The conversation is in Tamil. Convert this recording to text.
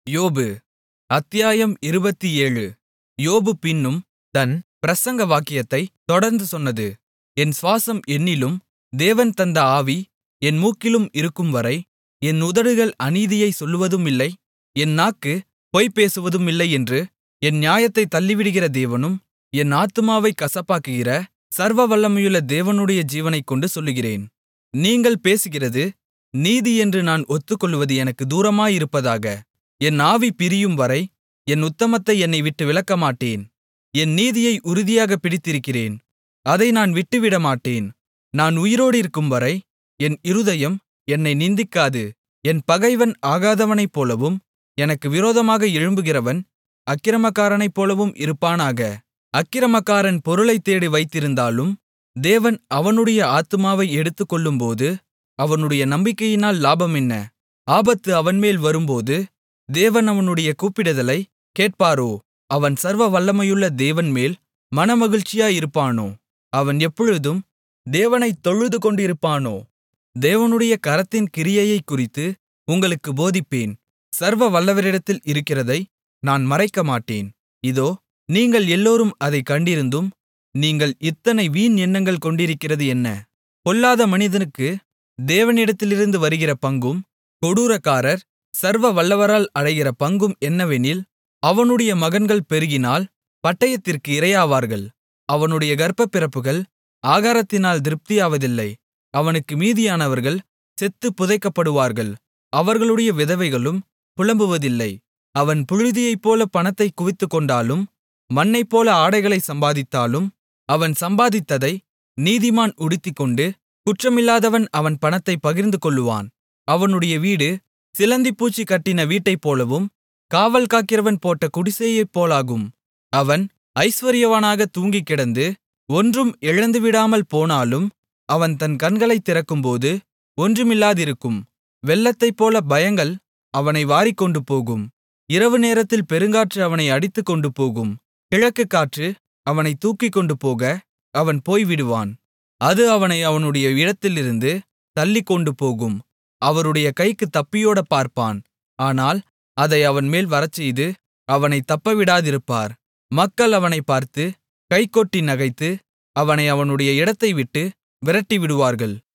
யோபு அத்தியாயம் இருபத்தேழு யோபு பின்னும் தன் பிரசங்க வாக்கியத்தைத் தொடர்ந்து சொன்னது என் சுவாசம் என்னிலும் தேவன் தந்த ஆவி என் மூக்கிலும் இருக்கும்வரை என் உதடுகள் அநீதியைச் சொல்லுவதுமில்லை என் நாக்கு பொய் பேசுவதுமில்லை என்று என் நியாயத்தைத் தள்ளிவிடுகிற தேவனும் என் ஆத்துமாவைக் கசப்பாக்குகிற சர்வவல்லமையுள்ள தேவனுடைய ஜீவனைக்கொண்டு சொல்லுகிறேன் நீங்கள் பேசுகிறது நீதி என்று நான் ஒத்துக்கொள்வது எனக்குத் தூரமாயிருப்பதாக என் ஆவி பிரியும்வரை என் உத்தமத்தை என்னை விட்டு விலக்கமாட்டேன் என் நீதியை உறுதியாகப் பிடித்திருக்கிறேன் அதை நான் விட்டுவிடமாட்டேன் நான் உயிரோடிருக்கும்வரை என் இருதயம் என்னை நிந்திக்காது என் பகைவன் ஆகாதவனைப்போலவும் எனக்கு விரோதமாக எழும்புகிறவன் அக்கிரமக்காரனைப்போலவும் இருப்பானாக அக்கிரமக்காரன் பொருளைத் தேடி வைத்திருந்தாலும் தேவன் அவனுடைய ஆத்துமாவை எடுத்துக்கொள்ளும்போது அவனுடைய நம்பிக்கையினால் லாபம் என்ன ஆபத்து அவன்மேல் வரும்போது தேவன் அவனுடைய கூப்பிடுதலைக் கேட்பாரோ அவன் சர்வவல்லமையுள்ள தேவன்மேல் மனமகிழ்ச்சியாயிருப்பானோ அவன் எப்பொழுதும் தேவனைத் தொழுதுகொண்டிருப்பானோ தேவனுடைய கரத்தின் கிரியையைக்குறித்து உங்களுக்குப் போதிப்பேன் சர்வவல்லவரிடத்தில் இருக்கிறதை நான் மறைக்கமாட்டேன் இதோ நீங்கள் எல்லோரும் அதைக் கண்டிருந்தும் நீங்கள் இத்தனை வீண் எண்ணங்கள் கொண்டிருக்கிறது என்ன பொல்லாத மனிதனுக்கு தேவனிடத்திலிருந்து வருகிற பங்கும் கொடூரக்காரர் சர்வ வல்லவரால் அடைகிற பங்கும் என்னவெனில் அவனுடைய மகன்கள் பெருகினால் பட்டயத்திற்கு இரையாவார்கள் அவனுடைய கர்ப்பப்பிறப்புகள் ஆகாரத்தினால் திருப்தியாவதில்லை அவனுக்கு மீதியானவர்கள் செத்துப் புதைக்கப்படுவார்கள் அவர்களுடைய விதவைகளும் புலம்புவதில்லை அவன் புழுதியைப்போல பணத்தைக் குவித்துக்கொண்டாலும் மண்ணைப்போல ஆடைகளைச் சம்பாதித்தாலும் அவன் சம்பாதித்ததை நீதிமான் உடுத்திக்கொண்டு குற்றமில்லாதவன் அவன் பணத்தைப் பகிர்ந்துகொள்ளுவான் அவனுடைய வீடு சிலந்திப்பூச்சி கட்டின வீட்டைப்போலவும் காவல் காக்கிறவன் போட்ட குடிசையைப் போலாகும் அவன் ஐசுவரியவானாக தூங்கிக் கிடந்து ஒன்றும் இழந்துவிடாமல் போனாலும் அவன் தன் கண்களைத் திறக்கும்போது ஒன்றுமில்லாதிருக்கும் வெள்ளத்தைப்போல பயங்கள் அவனை வாரிக்கொண்டு போகும் இரவு நேரத்தில் பெருங்காற்று அவனை அடித்துக்கொண்டு போகும் கிழக்குக் காற்று அவனைத் தூக்கிக்கொண்டு போக அவன் போய்விடுவான் அது அவனை அவனுடைய இடத்திலிருந்து தள்ளிக்கொண்டு போகும் அவருடைய கைக்குத் தப்பியோட பார்ப்பான் ஆனால் அதை அவன்மேல் வரச்செய்து அவனைத் தப்பவிடாதிருப்பார் மக்கள் அவனைப் பார்த்து கைகொட்டி நகைத்து அவனை அவனுடைய இடத்தைவிட்டு விரட்டிவிடுவார்கள்